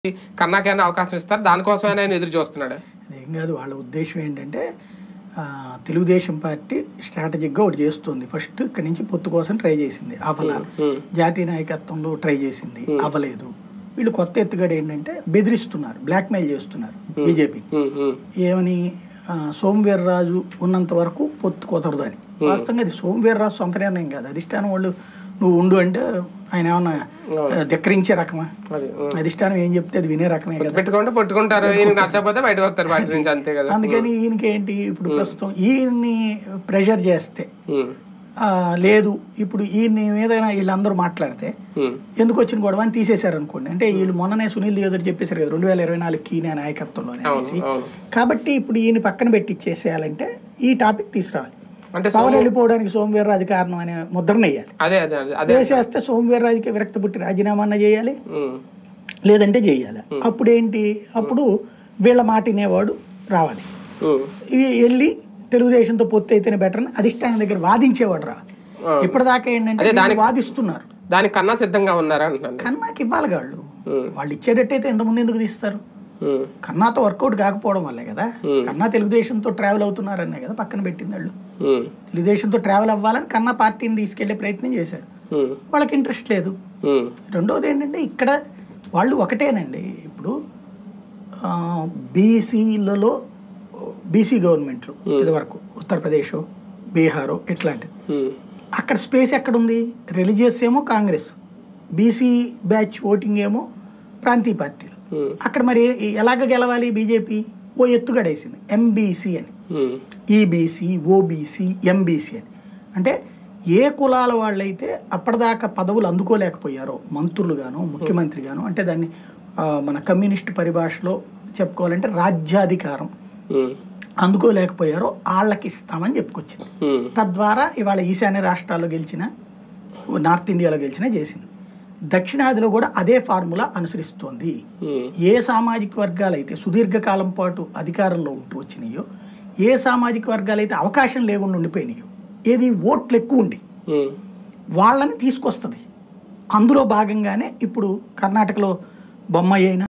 కన్నాకైనా అవకాశం ఇస్తారు దానికోసమైనా ఆయన ఎదురు చూస్తున్నాడు అదేం కాదు వాళ్ళ ఉద్దేశం ఏంటంటే ఆ, తెలుగుదేశం పార్టీ స్ట్రాటజిక్గా ఒకటి చేస్తుంది ఫస్ట్ ఇక్కడి నుంచి పొత్తు కోసం ట్రై చేసింది అవ్వల జాతీయ నాయకత్వంలో ట్రై చేసింది అవ్వలేదు వీళ్ళు కొత్త ఎత్తుగడ ఏంటంటే బెదిరిస్తున్నారు బ్లాక్మెయిల్ చేస్తున్నారు బీజేపీ ఉమ్, ఉమ్, ఏమని ఆ, సోమవీర్రాజు ఉన్నంత వరకు పొత్తు కుదరదు అని వాస్తవంగా అది సోమవీర్రాజు సొంత నిర్ణయం కాదు అధిష్టానం వాళ్ళు నువ్వు ఉండు అంటే ఆయన ఏమన్నా ఆ, ధిక్కరించే రకమా అది ఉమ్. అధిష్టానం ఏం చెప్తే అది వినే రకమే కదా పెట్టుకుంటే పట్టుకుంటారు ఈయన నచ్చకపోతే బయటకు వస్తారు పార్టీ నుంచి అంతే కదా అందుకని ఈయనకి ఏంటి ఇప్పుడు ప్రస్తుతం ఈయన్ని ప్రెషర్ చేస్తే ఉమ్, ఆ, లేదు ఇప్పుడు ఈయన్ని మీద వీళ్ళందరూ మాట్లాడితే ఉమ్, ఎందుకు వచ్చిన గొడవ అని తీసేశారు అనుకోండి అంటే వీళ్ళు మొన్ననే సునీల్ యాదవ్ చెప్పేశారు కదా రెండు వేల ఇరవై నాలుగు కీనే నాయకత్వంలోనే అనేసి అవును కాబట్టి ఇప్పుడు ఈయన పక్కన పెట్టి ఇచ్చేసేయాలంటే ఈ టాపిక్ తీసుకురావాలి అంటే పవన్ వెళ్ళిపోవడానికి సోమవీర్రాజు కారణం అనే ముద్రను వేయాలి అదే అదే అదే అదే వేసేస్తే సోమవీర్రాజుకి విరక్తి పుట్టి రాజీనామా అన్న చేయాలి ఉమ్, లేదంటే చేయాలి అప్పుడు ఏంటి అప్పుడు వీళ్ళ మాట వినేవాడు రావాలి ఉమ్, ఇవి వెళ్ళి తెలుగుదేశంతో పొత్తు అయితేనే బెటర్ అని అధిష్టానం దగ్గర వాదించేవాడు రా ఆ. ఇప్పటిదాకా ఏంటంటే వీళ్ళు వాదిస్తున్నారు దానికి కన్నా సిద్ధంగా ఉన్నారా అంటున్నాను కన్నాకి ఇవ్వాలి వాళ్ళు ఉమ్. వాళ్ళు ఇచ్చేటట్టయితే ఎంతమంది ఎందుకు తీస్తారు ఉమ్, కన్నాతో వర్కౌట్ కాకపోవడం వల్లే కదా కన్నా తెలుగుదేశంతో ట్రావెల్ అవుతున్నారనే కదా పక్కన పెట్టింది వాళ్ళు ఉమ్, తెలుగుదేశంతో ట్రావెల్ అవ్వాలని కన్నా పార్టీని తీసుకెళ్లే ప్రయత్నం చేశాడు ఉమ్, వాళ్ళకి ఇంట్రెస్ట్ లేదు ఉమ్, రెండవది ఏంటంటే ఇక్కడ వాళ్ళు ఒకటేనండి ఇప్పుడు బీసీలలో బీసీ గవర్నమెంట్లు ఇదివరకు ఉత్తరప్రదేశ్ బీహారు ఇట్లాంటివి ఉమ్, అక్కడ స్పేస్ ఎక్కడుంది రిలీజియస్ ఏమో కాంగ్రెస్ బీసీ బ్యాచ్ ఓటింగ్ ఏమో ప్రాంతీయ పార్టీలు ఉమ్, అక్కడ మరి ఎలాగ గెలవాలి బీజేపీ ఓ ఎత్తుగడేసింది ఎంబీసీ అని ఉమ్, ఈబీసీ ఓబీసీ ఎంబీసీ అని అంటే ఏ కులాల వాళ్ళైతే అప్పటిదాకా పదవులు అందుకోలేకపోయారో మంత్రులు గాను ముఖ్యమంత్రి గాను అంటే దాన్ని ఆ, మన కమ్యూనిస్ట్ పరిభాషలో చెప్పుకోవాలంటే రాజ్యాధికారం ఉమ్, అందుకోలేకపోయారో వాళ్ళకి ఇస్తామని చెప్పుకొచ్చింది ఉమ్, తద్వారా ఇవాళ ఈశాన్య రాష్ట్రాల్లో గెలిచిన నార్త్ ఇండియాలో గెలిచిన చేసింది దక్షిణాదిలో కూడా అదే ఫార్ములా అనుసరిస్తోంది ఉమ్, ఏ సామాజిక వర్గాలు అయితే సుదీర్ఘకాలం పాటు అధికారంలో ఉంటూ వచ్చినాయో ఏ సామాజిక వర్గాలు అయితే అవకాశం లేకుండా ఉండిపోయినాయో ఏది ఓట్లు ఎక్కువ ఉండి ఉమ్, వాళ్ళని తీసుకొస్తుంది అందులో భాగంగానే ఇప్పుడు కర్ణాటకలో బొమ్మాయి అయినా